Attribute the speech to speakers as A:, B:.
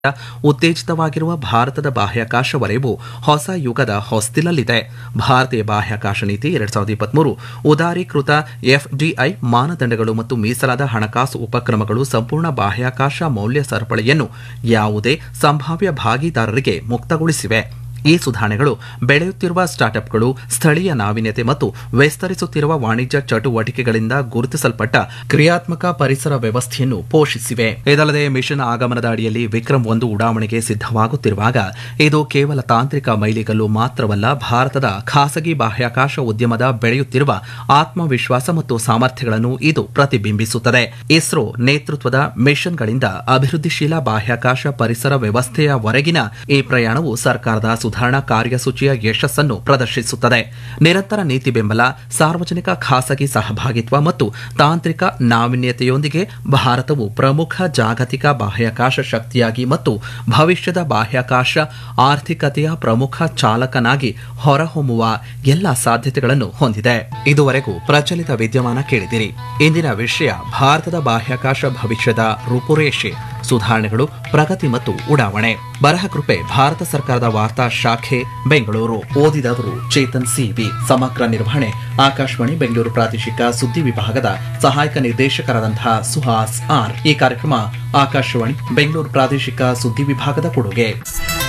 A: ಉತ್ತೇಜಿತವಾಗಿರುವ ಭಾರತದ ಬಾಹ್ಯಾಕಾಶ ವಲಯವು ಹೊಸ ಯುಗದ ಹೊಸ್ತಿಲಲ್ಲಿದೆ ಭಾರತೀಯ ಬಾಹ್ಯಾಕಾಶ ನೀತಿ ಎರಡ್ ಸಾವಿರದ ಇಪ್ಪತ್ಮೂರು ಉದಾರೀಕೃತ ಎಫ್ಡಿಐ ಮಾನದಂಡಗಳು ಮತ್ತು ಮೀಸಲಾದ ಹಣಕಾಸು ಉಪಕ್ರಮಗಳು ಸಂಪೂರ್ಣ ಬಾಹ್ಯಾಕಾಶ ಮೌಲ್ಯ ಸರಪಳಿಯನ್ನು ಯಾವುದೇ ಸಂಭಾವ್ಯ ಭಾಗಿದಾರರಿಗೆ ಮುಕ್ತಗೊಳಿಸಿವೆ ಈ ಸುಧಾರಣೆಗಳು ಬೆಳೆಯುತ್ತಿರುವ ಸ್ಟಾರ್ಟ್ಅಪ್ಗಳು ಸ್ಥಳೀಯ ನಾವೀನ್ಯತೆ ಮತ್ತು ವಿಸ್ತರಿಸುತ್ತಿರುವ ವಾಣಿಜ್ಯ ಚಟುವಟಿಕೆಗಳಿಂದ ಗುರುತಿಸಲ್ಪಟ್ಟ ಕ್ರಿಯಾತ್ಮಕ ಪರಿಸರ ವ್ಯವಸ್ಥೆಯನ್ನು ಪೋಷಿಸಿವೆ ಇದಲ್ಲದೆ ಮಿಷನ್ ಆಗಮನದ ಅಡಿಯಲ್ಲಿ ವಿಕ್ರಮ್ ಒಂದು ಉಡಾವಣೆಗೆ ಸಿದ್ಧವಾಗುತ್ತಿರುವಾಗ ಇದು ಕೇವಲ ತಾಂತ್ರಿಕ ಮೈಲಿಗಲ್ಲು ಮಾತ್ರವಲ್ಲ ಭಾರತದ ಖಾಸಗಿ ಬಾಹ್ಯಾಕಾಶ ಉದ್ಯಮದ ಬೆಳೆಯುತ್ತಿರುವ ಆತ್ಮವಿಶ್ವಾಸ ಮತ್ತು ಸಾಮರ್ಥ್ಯಗಳನ್ನು ಇದು ಪ್ರತಿಬಿಂಬಿಸುತ್ತದೆ ಇಸ್ರೋ ನೇತೃತ್ವದ ಮಿಷನ್ಗಳಿಂದ ಅಭಿವೃದ್ಧಿಶೀಲ ಬಾಹ್ಯಾಕಾಶ ಪರಿಸರ ವ್ಯವಸ್ಥೆಯವರೆಗಿನ ಈ ಪ್ರಯಾಣವು ಸರ್ಕಾರದ ಸುಧಾರಣಾ ಕಾರ್ಯಸೂಚಿಯ ಯಶಸ್ಸನ್ನು ಪ್ರದರ್ಶಿಸುತ್ತದೆ ನಿರಂತರ ನೀತಿ ಬೆಂಬಲ ಸಾರ್ವಜನಿಕ ಖಾಸಗಿ ಸಹಭಾಗಿತ್ವ ಮತ್ತು ತಾಂತ್ರಿಕ ನಾವೀನ್ಯತೆಯೊಂದಿಗೆ ಭಾರತವು ಪ್ರಮುಖ ಜಾಗತಿಕ ಬಾಹ್ಯಾಕಾಶ ಶಕ್ತಿಯಾಗಿ ಮತ್ತು ಭವಿಷ್ಯದ ಬಾಹ್ಯಾಕಾಶ ಆರ್ಥಿಕತೆಯ ಪ್ರಮುಖ ಚಾಲಕನಾಗಿ ಹೊರಹೊಮ್ಮುವ ಎಲ್ಲ ಸಾಧ್ಯತೆಗಳನ್ನು ಹೊಂದಿದೆ ಇದುವರೆಗೂ ಪ್ರಚಲಿತ ವಿದ್ಯಮಾನ ಕೇಳಿದಿರಿ ಇಂದಿನ ವಿಷಯ ಭಾರತದ ಬಾಹ್ಯಾಕಾಶ ಭವಿಷ್ಯದ ರೂಪುರೇಷೆ ಸುಧಾರಣೆಗಳು ಪ್ರಗತಿ ಮತ್ತು ಉಡಾವಣೆ ಬರಹ ಕೃಪೆ ಭಾರತ ಸರ್ಕಾರದ ವಾರ್ತಾ ಶಾಖೆ ಬೆಂಗಳೂರು ಓದಿದವರು ಚೇತನ್ ಸಿವಿ ಸಮಗ್ರ ನಿರ್ವಹಣೆ ಆಕಾಶವಾಣಿ ಬೆಂಗಳೂರು ಪ್ರಾದೇಶಿಕ ಸುದ್ದಿ ವಿಭಾಗದ ಸಹಾಯಕ ನಿರ್ದೇಶಕರಾದಂತಹ ಸುಹಾಸ್ ಆರ್ ಈ ಕಾರ್ಯಕ್ರಮ ಆಕಾಶವಾಣಿ ಬೆಂಗಳೂರು ಪ್ರಾದೇಶಿಕ ಸುದ್ದಿ ವಿಭಾಗದ ಕೊಡುಗೆ